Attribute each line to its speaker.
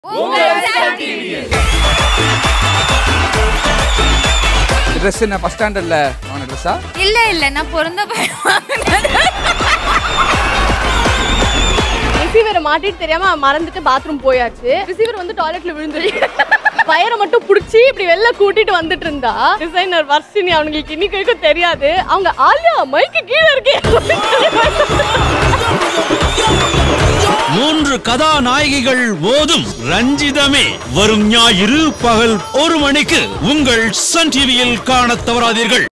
Speaker 1: Dress என்ன first ஸ்டாண்டர்ட்ல வாங்கின ட்ரெஸ்ஸா
Speaker 2: இல்ல இல்ல நான் பிறந்த பையன் வாங்கினது.
Speaker 3: ரிசீவரை மாட்டிட்டு தெரியாம மறந்துட்டு பாத்ரூம் போயாச்சு ரிசீவர் வந்து டாய்லெட்ல விழுந்துரு பயிரை மட்டும் புடிச்சு இப்படி வெளில கூட்டிட்டு வந்துட்டு இருந்தா டிசைனர் வர்ஷினி அவங்களுக்கு இன்னைக்கு வரைக்கும் தெரியாது அவங்க ஆலியா மைக்கு கீழே இருக்கே
Speaker 4: மூன்று கதாநாயகிகள் ஓதும் ரஞ்சிதமே வரும் ஞாயிறு பகல் ஒரு மணிக்கு உங்கள் சன் டிவியில் காணத் தவறாதீர்கள்